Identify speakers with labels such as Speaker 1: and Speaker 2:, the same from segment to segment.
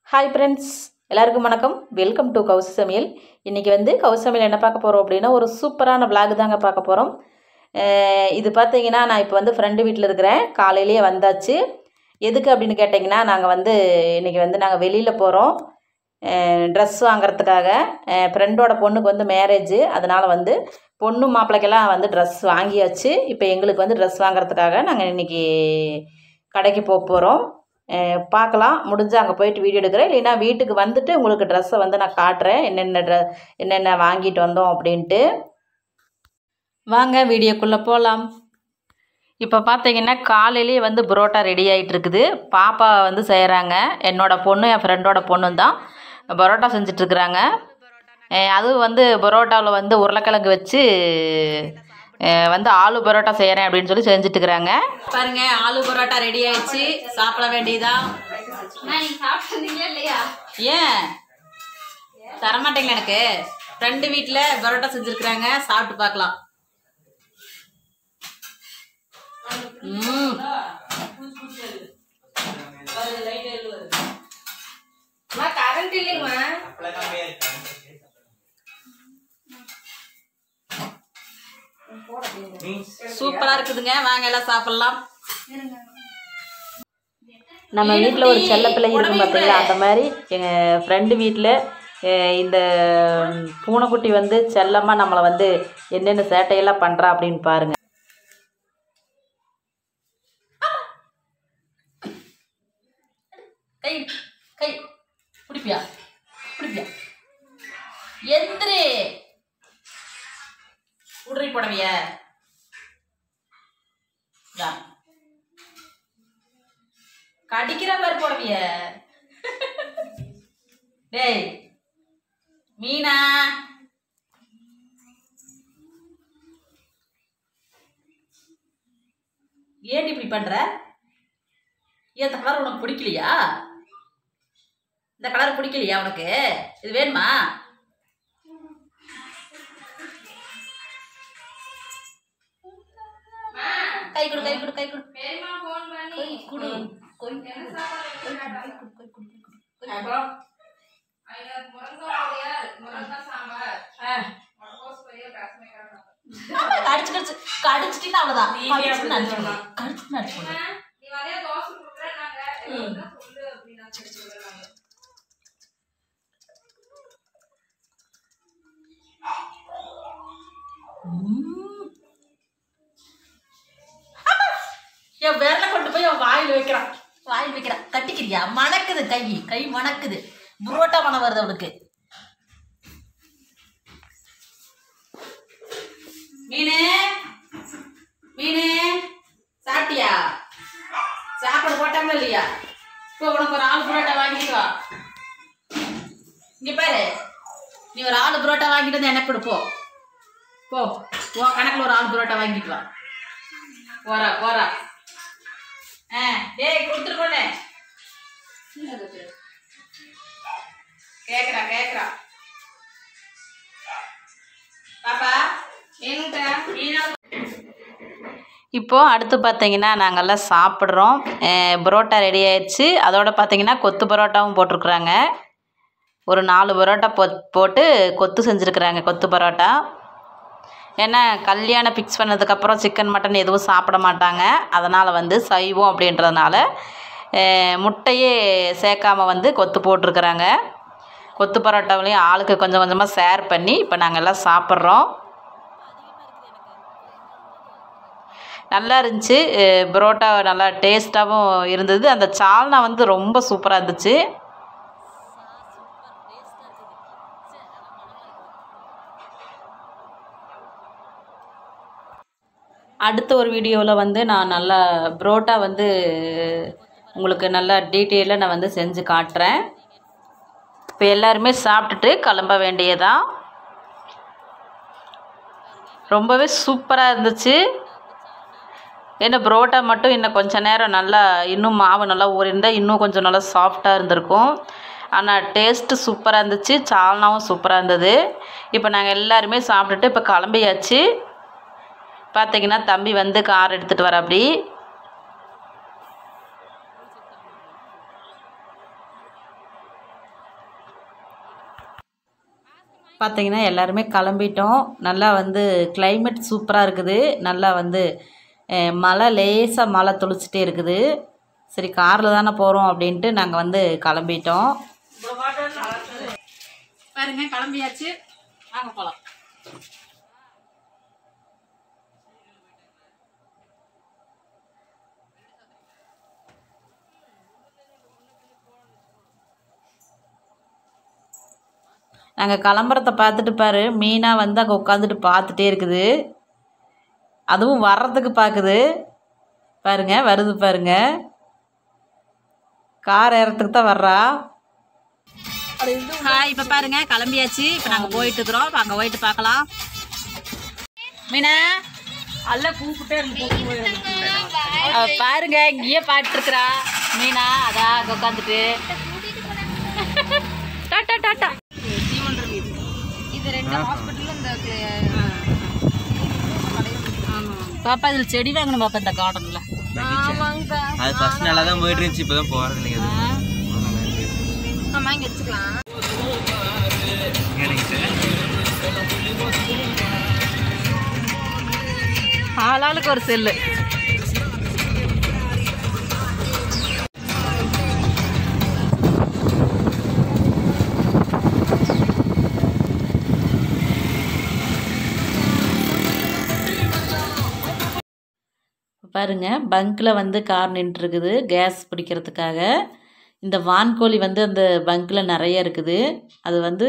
Speaker 1: Hi friends எல்லாருக்கும் வணக்கம் welcome to கவுசு சமையல் இன்றைக்கி வந்து கவுசு சமையல் என்ன பார்க்க போகிறோம் அப்படின்னா ஒரு சூப்பரான vlog தாங்க பார்க்க போகிறோம் இது பார்த்தீங்கன்னா நான் இப்போ வந்து ஃப்ரெண்டு வீட்டில் இருக்கிறேன் காலையிலேயே வந்தாச்சு எதுக்கு அப்படின்னு கேட்டிங்கன்னா நாங்கள் வந்து இன்றைக்கி வந்து நாங்கள் வெளியில் போகிறோம் ட்ரெஸ் வாங்குறதுக்காக ஃப்ரெண்டோட பொண்ணுக்கு வந்து மேரேஜு அதனால் வந்து பொண்ணு மாப்பிள்ளைக்கெல்லாம் வந்து ட்ரெஸ் வாங்கியாச்சு இப்போ எங்களுக்கு வந்து ட்ரெஸ் வாங்குறதுக்காக நாங்கள் இன்றைக்கி கடைக்கு போக போகிறோம் பார்க்கலாம் முடிஞ்சு அங்கே போயிட்டு வீடியோ எடுக்கிறேன் இல்லைன்னா வீட்டுக்கு வந்துட்டு உங்களுக்கு ட்ரெஸ்ஸை வந்து நான் காட்டுறேன் என்னென்ன ட்ரெ என்னென்ன வாங்கிட்டு வந்தோம் அப்படின்ட்டு வாங்க வீடியோக்குள்ளே போகலாம் இப்போ பார்த்தீங்கன்னா காலையிலேயே வந்து புரோட்டா ரெடி ஆகிட்டு இருக்குது பாப்பா வந்து செய்கிறாங்க என்னோட பொண்ணு என் ஃப்ரெண்டோட பொண்ணு தான் பரோட்டா செஞ்சிட்ருக்குறாங்க அதுவும் வந்து பரோட்டாவில் வந்து உருளைக்கிழங்கு வச்சு அஹ் வந்து ஆலு பரோட்டா செய்கிறேன் அப்படின்னு சொல்லி செஞ்சுட்டுருக்குறாங்க பாருங்க ஆலு பரோட்டா ரெடி ஆயிடுச்சு சாப்பிட வேண்டியதா ஏன் தரமாட்டேங்க எனக்கு ஃப்ரெண்டு வீட்டில் பரோட்டா செஞ்சுருக்குறாங்க சாப்பிட்டு பார்க்கலாம் ம்
Speaker 2: கரண்ட் இல்லைங்கம்மா
Speaker 1: சூப்பராக இருக்குதுங்க வாங்க எல்லாம் சாப்பிட்லாம் நம்ம வீட்டில் ஒரு செல்ல பிள்ளை இருக்கும் பார்த்தீங்களா அந்த மாதிரி எங்கள் ஃப்ரெண்டு வீட்டில் இந்த பூனைக்குட்டி வந்து செல்லமாக நம்மளை வந்து என்னென்ன சேட்டையெல்லாம் பண்ணுறா அப்படின்னு பாருங்க கை கை பிடிப்பியா பிடிப்பியா எந்திரி உடறி புடவைய இதா. கடிக்கிற மாதிரி புடவைய டேய் மீனா ஏன் இப்படி பண்ற ஏன் இந்த கலர் உனக்கு பிடிக்கலையா இந்த கலர் பிடிக்கலையா உனக்கு இது வேணுமா கை கொடு கை கொடு கை கொடு
Speaker 2: பெரியம்மா ஃபோன் பண்ணி
Speaker 1: கொடு கொய்
Speaker 2: என்ன சாப்பாடு
Speaker 1: கொய் கொடு கொய் கொடு
Speaker 2: அப்புறம் ஐயா முருங்கா பொரியல் முருங்கா சாம்பார் முட்டைகோஸ் பொரியல் ரசமே கரெக்டாக
Speaker 1: கடிச்சு கடிச்சு கடிச்சிட்டீங்கன்னா அவ்வளோதான் கடிச்சுன்னு அடிச்சுக்கணும் கடிச்சுன்னு அடிச்சுக்கணும்
Speaker 2: நீ வரையா தோசை கொடுக்குறேன்னாங்க எதுனா சொல்லு அப்படின்னா சொல்லுறாங்க
Speaker 1: ம். என் விரல கொண்டு போய் அவன் வாயில் வைக்கிறான் வாயில் வைக்கிறான் கட்டிக்கிறியா மணக்குது கை கை மணக்குது புரோட்டா மணம் வருது அவனுக்கு மீனு மீனு சாப்பிட்டியா சாப்பாடு போட்டாங்களா இல்லையா இப்போ உனக்கு ஒரு ஆள் புரோட்டா வாங்கிட்டு வா இங்க பாரு நீ ஒரு ஆள் புரோட்டா வாங்கிட்டு வந்து எனக்கு கொடுப்போ போ உன் கணக்கில் ஒரு ஆள் புரோட்டா வாங்கிட்டு வா போறா போறா ஆ ஏய் கொடுத்துட்டு போனே கேக்குறா கேக்குறா பாப்பா
Speaker 2: ஏனுட்டா
Speaker 1: இப்போ அடுத்து பார்த்தீங்கன்னா நாங்கள்லாம் சாப்பிட்றோம் அஹ் பரோட்டா ரெடி ஆயிடுச்சு அதோட பார்த்தீங்கன்னா கொத்து பரோட்டாவும் போட்டிருக்குறாங்க ஒரு நாலு பரோட்டா போ போட்டு கொத்து செஞ்சுருக்குறாங்க கொத்து பரோட்டா ஏன்னா கல்யாணம் ஃபிக்ஸ் பண்ணதுக்கப்புறம் சிக்கன் மட்டன் எதுவும் சாப்பிட மாட்டாங்க அதனால் வந்து சைவம் அப்படின்றதுனால அஹ் முட்டையே சேர்க்காம வந்து கொத்து போட்டிருக்குறாங்க கொத்து பரோட்டாவிலையும் ஆளுக்கு கொஞ்சம் கொஞ்சமாக ஷேர் பண்ணி இப்போ நாங்கள் எல்லாம் சாப்பிட்றோம் நல்லா இருந்துச்சு அஹ் பரோட்டா நல்லா டேஸ்ட்டாகவும் இருந்தது அந்த சால்னா வந்து ரொம்ப சூப்பராக இருந்துச்சு அடுத்த ஒரு வீடியோவில் வந்து நான் நல்லா பரோட்டா வந்து உங்களுக்கு நல்லா டீட்டெயிலாக நான் வந்து செஞ்சு காட்டுறேன் இப்போ எல்லாருமே சாப்பிட்டுட்டு கிளம்ப வேண்டியதான் ரொம்பவே சூப்பராக இருந்துச்சு ஏன்னா புரோட்டா மட்டும் இன்னும் கொஞ்ச நேரம் நல்லா இன்னும் மாவு நல்லா ஊறியிருந்தால் இன்னும் கொஞ்சம் நல்லா சாஃப்டாக இருந்திருக்கும் ஆனால் டேஸ்ட்டு சூப்பராக இருந்துச்சு சால்னாவும் சூப்பராக இருந்தது இப்போ நாங்கள் எல்லாருமே சாப்பிட்டுட்டு இப்போ கிளம்பியாச்சு பார்த்தீங்கன்னா தம்பி வந்து கார் எடுத்துகிட்டு வர அப்படி பார்த்தீங்கன்னா எல்லாருமே கிளம்பிட்டோம் நல்லா வந்து climate சூப்பராக இருக்குது நல்லா வந்து அஹ், மழை லேசாக மழை தொளிச்சிட்டே இருக்குது சரி காரில் தானே போகிறோம் அப்படின்ட்டு நாங்கள் வந்து கிளம்பிட்டோம் பாருங்க கிளம்பியாச்சு வாங்க போகலாம் நாங்கள் கிளம்புறத பார்த்துட்டு பாரு மீனா வந்து அங்கே உட்காந்துட்டு பார்த்துட்டே இருக்குது அதுவும் வர்றதுக்கு பார்க்குது பாருங்க வருது பாருங்க கார் ஏறத்துக்கு தான் வர்றா ஹாய் இப்போ பாருங்க கிளம்பியாச்சு இப்போ நாங்கள் போயிட்டு இருக்கிறோம் இப்போ அங்கே போயிட்டு பார்க்கலாம் மீனா
Speaker 2: அல்ல கூப்பிட்டே இருக்கு
Speaker 1: அவ பாருங்க இங்கேயே பாட்டுருக்குறா மீனா அதான் அங்கே உட்காந்துட்டு டாட்டா டாட்டா
Speaker 2: இது ரெண்டு ஹாஸ்பிட்டல் இந்த
Speaker 1: பாப்பா இதில் செடி வாங்கணும் பாப்பா இந்த கார்டனில்
Speaker 2: ஆமாங்கக்கா
Speaker 3: அது ஃபர்ஸ்ட் நல்லா தான் போயிட்டு இருந்துச்சு இப்போதான் போறது இல்லைங்க அது
Speaker 2: ஆமா இங்க வச்சுக்கலாம்
Speaker 1: ஆளாளுக்கு ஒரு செல்லு பாருங்க பங்க்கில் வந்து கார் நின்றுருக்குது கேஸ் பிடிக்கிறதுக்காக இந்த வான்கோழி வந்து அந்த பங்க்கில் நிறைய இருக்குது அது வந்து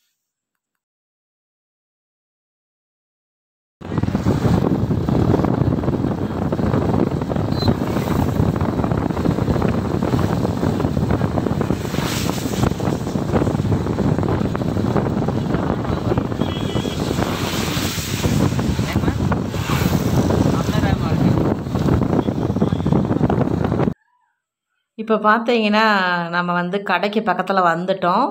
Speaker 1: இப்போ பார்த்தீங்கன்னா நம்ம வந்து கடைக்கு பக்கத்தில் வந்துட்டோம்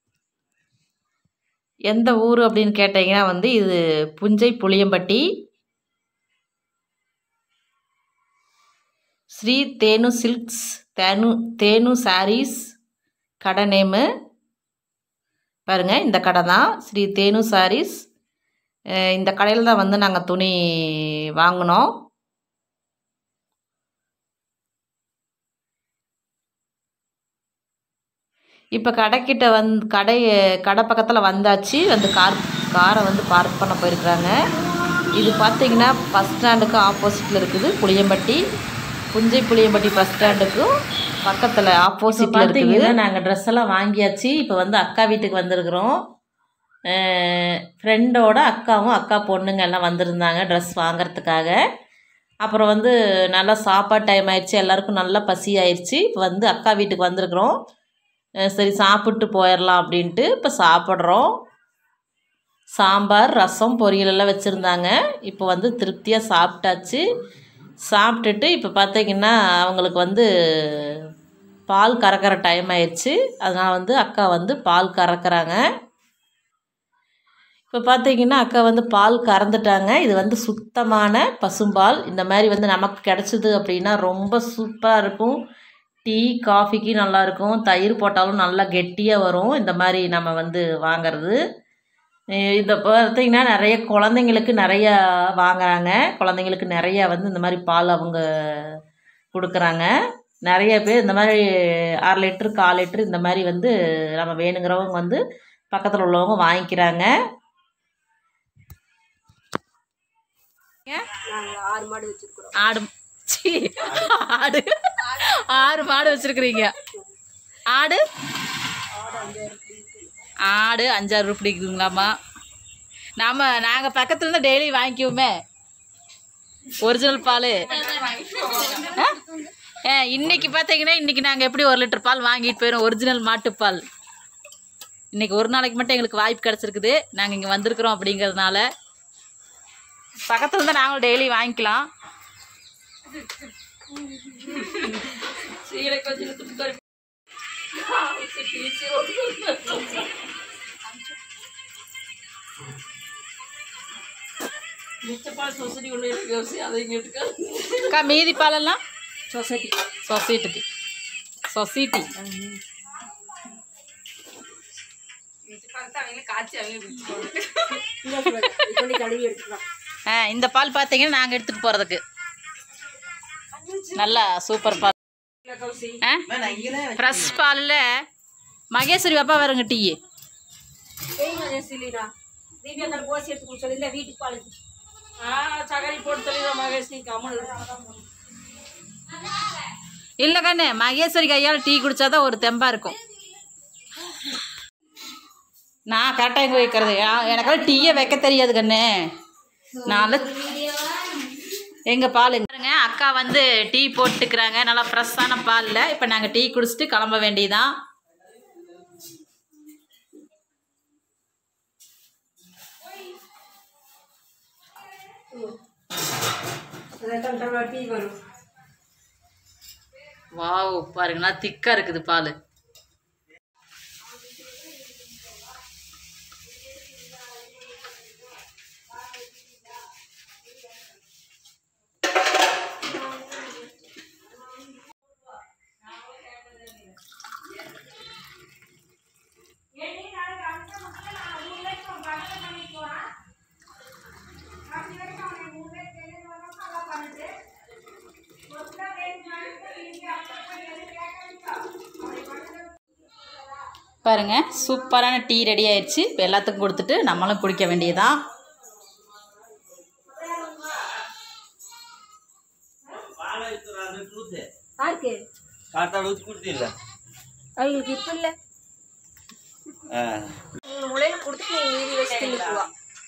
Speaker 1: எந்த ஊர் அப்படின்னு கேட்டிங்கன்னா வந்து இது புஞ்சை புளியம்பட்டி ஸ்ரீ தேனு சில்க்ஸ் தேனு தேனு சாரீஸ் கடை நேமு பாருங்கள் இந்த கடை தான் ஸ்ரீ தேனு சாரீஸ் அஹ் இந்த கடையில் தான் வந்து நாங்கள் துணி வாங்கினோம் இப்போ கடைக்கிட்ட வந் கடை கடை பக்கத்தில் வந்தாச்சு வந்து கார் காரை வந்து பார்க் பண்ண போயிருக்கிறாங்க இது பார்த்தீங்கன்னா பஸ் ஸ்டாண்டுக்கு ஆப்போசிட்டில் இருக்குது புளியம்பட்டி புஞ்சை புளியம்பட்டி பஸ் ஸ்டாண்டுக்கும் பக்கத்தில் ஆப்போசிட்டில் இருக்குது நாங்கள் ட்ரெஸ் எல்லாம் வாங்கியாச்சு இப்போ வந்து அக்கா வீட்டுக்கு வந்திருக்கிறோம் ஃப்ரெண்டோட அக்காவும் அக்கா பொண்ணுங்க எல்லாம் வந்திருந்தாங்க ட்ரெஸ் வாங்குறதுக்காக அப்புறம் வந்து நல்லா சாப்பாடு டைம் ஆயிடுச்சு எல்லாருக்கும் நல்லா பசி ஆயிடுச்சு இப்போ வந்து அக்கா வீட்டுக்கு வந்திருக்கிறோம் அஹ் சரி சாப்பிட்டு போயிடலாம் அப்படின்ட்டு இப்போ சாப்பிட்றோம் சாம்பார் ரசம் பொரியல் எல்லாம் வச்சுருந்தாங்க இப்போ வந்து திருப்தியாக சாப்பிட்டாச்சு சாப்பிட்டுட்டு இப்போ பார்த்தீங்கன்னா அவங்களுக்கு வந்து பால் கறக்கிற டைம் ஆயிடுச்சு அதனால் வந்து அக்கா வந்து பால் கறக்குறாங்க இப்போ பார்த்தீங்கன்னா அக்கா வந்து பால் கறந்துட்டாங்க இது வந்து சுத்தமான பசும்பால் இந்த மாதிரி வந்து நமக்கு கிடச்சிது அப்படின்னா ரொம்ப சூப்பராக இருக்கும் டீ காஃபிக்கு நல்லாயிருக்கும் தயிர் போட்டாலும் நல்லா கெட்டியாக வரும் இந்த மாதிரி நம்ம வந்து வாங்கிறது அஹ் இந்த பார்த்தீங்கன்னா நிறைய குழந்தைங்களுக்கு நிறைய வாங்குறாங்க குழந்தைங்களுக்கு நிறைய வந்து இந்த மாதிரி பால் அவங்க கொடுக்குறாங்க நிறைய பேர் இந்த மாதிரி அரை லிட்ரு கால் லிட்ரு இந்த மாதிரி வந்து நம்ம வேணுங்கிறவங்க வந்து பக்கத்தில் உள்ளவங்க வாங்கிக்கிறாங்க ஆடு சீ, ஆடு ஆறு மாடு வச்சிருக்கிறீங்க ஆடு ஆடு அஞ்சாறு ரூபாய் இருக்குதுங்களாம்மா நாம நாங்கள் பக்கத்துல இருந்து டெய்லி வாங்கிக்குவோமே ஒரிஜினல் பால் ஆ இன்னைக்கு பார்த்தீங்கன்னா இன்னைக்கு நாங்கள் எப்படி ஒரு லிட்டர் பால் வாங்கிட்டு போயிடும் ஒரிஜினல் மாட்டுப்பால் இன்னைக்கு ஒரு நாளைக்கு மட்டும் எங்களுக்கு வாய்ப்பு கிடச்சிருக்குது நாங்கள் இங்கே வந்திருக்கிறோம் அப்படிங்கிறதுனால பக்கத்துல இருந்தால் நாங்களும் டெய்லி வாங்கிக்கலாம் அக்கா மீதி பாலெல்லாம் சொசைட்டி சொசைட்டிக்கு சொசைட்டி
Speaker 2: வளர்த்து அவங்களே காய்ச்சி அவங்களே குடிச்சுக்கோங்க
Speaker 4: கொஞ்சம் கழுவி எடுத்துக்கலாம்
Speaker 1: ஆ இந்த பால் பார்த்தீங்கன்னா நாங்கள் எடுத்துகிட்டு போகிறதுக்கு நல்லா சூப்பர் பால்
Speaker 4: கௌசி
Speaker 1: ஆ ஃப்ரெஷ் பாலில் மகேஸ்வரி பாப்பா வருங்க டீ
Speaker 4: பெய்யுங்க சிலிடா தீபியா கடை போசி எடுத்து கொடுத்து சொல்லி இந்த வீட்டுக்கு பால் ஆ சகரி போட்டு சொல்லிடுற மகேஷ் நீ கம்மல்
Speaker 1: இல்லை கண்ணு மகேஸ்வரி கையால் டீ குடிச்சாதான் ஒரு தெம்பா இருக்கும் நான் கரெக்டாக எங்கே வைக்கிறது ஆ, எனக்கெல்லாம் டீயே வைக்க தெரியாது கண்ணு நான் எங்கள் பால் பாருங்க அக்கா வந்து டீ போட்டுக்கிறாங்க நல்லா ஃப்ரெஷ்ஷான பாலில் இப்போ நாங்கள் டீ குடிச்சிட்டு கிளம்ப வேண்டியதான்
Speaker 4: டீ வரும்
Speaker 1: வாவ் பாருங்களா திக்காக இருக்குது பால் பாருங்க சூப்பரான டீ ரெடி ஆயிடுச்சு இப்போ எல்லாத்துக்கும் கொடுத்துட்டு நம்மளும் குடிக்க வேண்டியதான்
Speaker 4: யாருக்கு
Speaker 3: காத்தாடு ஊற்றி கொடுத்தில்ல
Speaker 4: அவங்களுக்கு இப்போ இல்லை மூணு முளையில கொடுத்து நீ மீதி வச்சு தின்னுக்குவா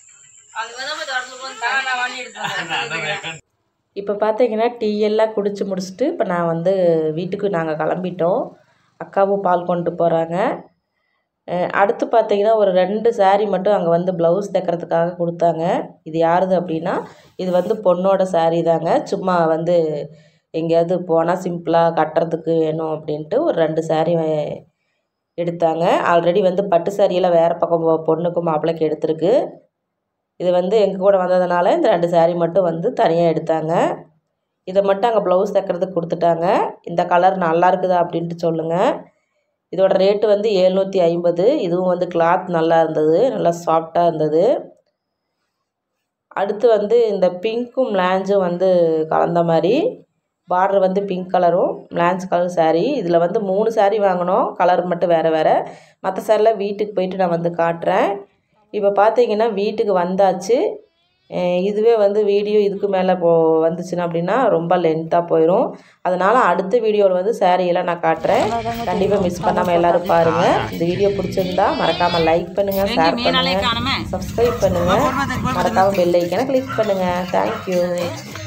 Speaker 1: இப்போ பார்த்தீங்கன்னா டீ எல்லாம் குடிச்சு முடிச்சுட்டு இப்போ நான் வந்து வீட்டுக்கு நாங்கள் கிளம்பிட்டோம் அக்காவும் பால் கொண்டு போகிறாங்க அடுத்து பார்த்தீங்கன்னா ஒரு ரெண்டு saree மட்டும் அங்கே வந்து ப்ளவுஸ் தைக்கிறதுக்காக கொடுத்தாங்க இது யாருது அப்படின்னா இது வந்து பொண்ணோட saree தாங்க சும்மா வந்து எங்கேயாவது போனால் சிம்பிளாக கட்டுறதுக்கு வேணும் அப்படின்ட்டு ஒரு ரெண்டு saree வ- எடுத்தாங்க ஆல்ரெடி வந்து பட்டு சாரியெல்லாம் வேறு பக்கம் பொ- பொண்ணுக்கும் மாப்பிள்ளைக்கு எடுத்திருக்கு இது வந்து எங்கள் கூட வந்ததுனால இந்த ரெண்டு saree மட்டும் வந்து தனியாக எடுத்தாங்க இதை மட்டும் அங்கே ப்ளவுஸ் தைக்கிறதுக்கு கொடுத்துட்டாங்க இந்த கலர் நல்லா இருக்குதா அப்படின்ட்டு சொல்லுங்கள் இதோட ரேட்டு வந்து எழுநூற்றி ஐம்பது இதுவும் வந்து கிளாத் நல்லா இருந்தது நல்லா சாஃப்டாக இருந்தது அடுத்து வந்து இந்த பிங்க்கும் லேஞ்சும் வந்து கலந்த மாதிரி பார்டர் வந்து பிங்க் கலரும் லேன்ஸ் கலர் saree இதில் வந்து மூணு saree வாங்கினோம் கலர் மட்டும் வேறு வேறு மற்ற சாரிலாம் வீட்டுக்கு போயிட்டு நான் வந்து காட்டுறேன் இப்போ பார்த்தீங்கன்னா வீட்டுக்கு வந்தாச்சு அஹ் இதுவே வந்து வீடியோ இதுக்கு மேலே போ வந்துச்சுன்னா அப்படின்னா ரொம்ப லென்த்தாக போயிடும் அதனால் அடுத்த வீடியோவில் வந்து saree எல்லாம் நான் காட்டுறேன் கண்டிப்பாக மிஸ் பண்ணாமல் எல்லாரும் பாருங்கள் இந்த வீடியோ பிடிச்சிருந்தா மறக்காமல் லைக் பண்ணுங்கள் ஷேர் பண்ணுங்கள் சப்ஸ்கிரைப் பண்ணுங்கள் மறக்காமல் பெல் ஐக்கனை கிளிக் பண்ணுங்கள் தேங்க்யூ